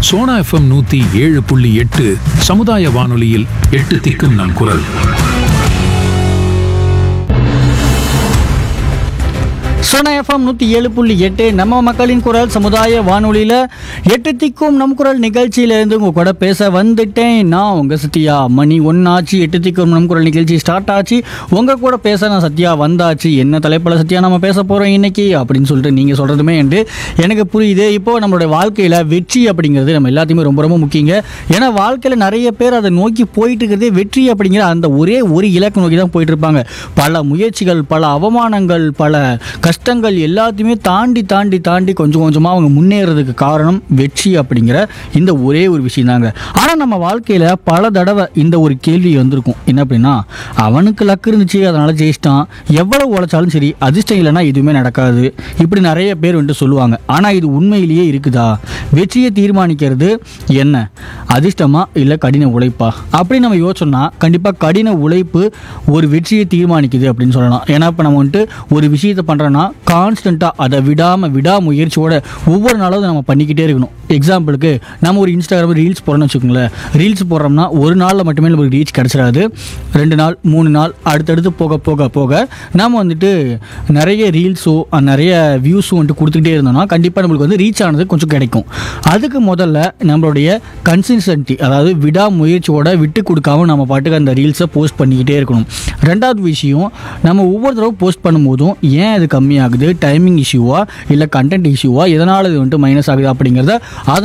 Sona FM நூத்தி ஏழு புள்ளி எட்டு சமுதாய வானொலியில் எட்டு திக்கும் நம் குரல் சோனா எஃப்எம் நூற்றி ஏழு புள்ளி எட்டு நம்ம மக்களின் குரல் சமுதாய வானொலியில் எட்டு திக்கும் நம் குரல் நிகழ்ச்சியிலேருந்து உங்கள் கூட பேச வந்துட்டேன் நான் உங்கள் சத்யா மணி ஒன்னாச்சு எட்டு திக்கும் நம் குரல் நிகழ்ச்சி ஸ்டார்ட் ஆச்சு உங்கள் கூட பேச நான் சத்யா வந்தாச்சு என்ன தலைப்பில் சத்யா நம்ம பேச போகிறோம் இன்னைக்கு அப்படின்னு சொல்லிட்டு நீங்கள் சொல்கிறதுமே என்று எனக்கு புரியுது இப்போது நம்மளுடைய வாழ்க்கையில் வெற்றி அப்படிங்கிறது நம்ம எல்லாத்தையுமே ரொம்ப ரொம்ப முக்கியங்க ஏன்னா வாழ்க்கையில் நிறைய பேர் அதை நோக்கி போயிட்டு இருக்கிறதே வெற்றி அப்படிங்கிற அந்த ஒரே ஒரு இலக்கு நோக்கி தான் போயிட்டு இருப்பாங்க பல முயற்சிகள் பல அவமானங்கள் பல கஷ்டங்கள் எல்லாத்தையுமே தாண்டி தாண்டி தாண்டி கொஞ்சம் கொஞ்சமாக அவங்க முன்னேறதுக்கு காரணம் வெற்றி அப்படிங்கிற இந்த ஒரே ஒரு விஷயம் தாங்க ஆனால் நம்ம வாழ்க்கையில் பல தடவை இந்த ஒரு கேள்வி வந்திருக்கும் என்ன அப்படின்னா அவனுக்கு லக்கு இருந்துச்சு அதனால் ஜெயிச்சிட்டான் எவ்வளவு உழைச்சாலும் சரி அதிர்ஷ்டம் இல்லைன்னா எதுவுமே நடக்காது இப்படி நிறைய பேர் வந்துட்டு சொல்லுவாங்க ஆனால் இது உண்மையிலேயே இருக்குதா வெற்றியை தீர்மானிக்கிறது என்ன அதிர்ஷ்டமா இல்லை கடின உழைப்பா அப்படி நம்ம யோசிச்சோம்னா கண்டிப்பாக கடின உழைப்பு ஒரு வெற்றியை தீர்மானிக்குது அப்படின்னு சொல்லலாம் ஏன்னா இப்போ நம்ம வந்துட்டு ஒரு விஷயத்தை பண்ணுறோன்னா கான்ஸ்டண்ட்டாக அதை விடாமல் விடாமுயற்சியோட ஒவ்வொரு நாளும் அதை நம்ம பண்ணிக்கிட்டே இருக்கணும் எக்ஸாம்பிளுக்கு நம்ம ஒரு இன்ஸ்டாகிராம் ரீல்ஸ் போடுறோம்னு வச்சுக்கோங்களேன் ரீல்ஸ் போடுறோம்னா ஒரு நாளில் மட்டுமே நமக்கு ரீச் கிடச்சிடாது ரெண்டு நாள் மூணு நாள் அடுத்தடுத்து போக போக போக நம்ம வந்துட்டு நிறைய ரீல்ஸோ நிறைய வியூஸும் வந்துட்டு கொடுத்துக்கிட்டே இருந்தோம்னா கண்டிப்பாக நம்மளுக்கு வந்து ரீச் ஆனது கொஞ்சம் கிடைக்கும் அதுக்கு முதல்ல நம்மளுடைய கன்சிஸ்டன்சி அதாவது விடாமுயற்சியோட விட்டு கொடுக்காம நம்ம பாட்டுக்கு அந்த ரீல்ஸை போஸ்ட் பண்ணிக்கிட்டே இருக்கணும் ரெண்டாவது விஷயம் நம்ம ஒவ்வொரு தடவை போஸ்ட் பண்ணும்போதும் ஏன் அது கம்மியாகுது டைமிங் இஷ்யூவா இல்லை கண்டென்ட் இஷ்யூவா எதனால் இது வந்துட்டு மைனஸ் ஆகுது அப்படிங்கிறத அதை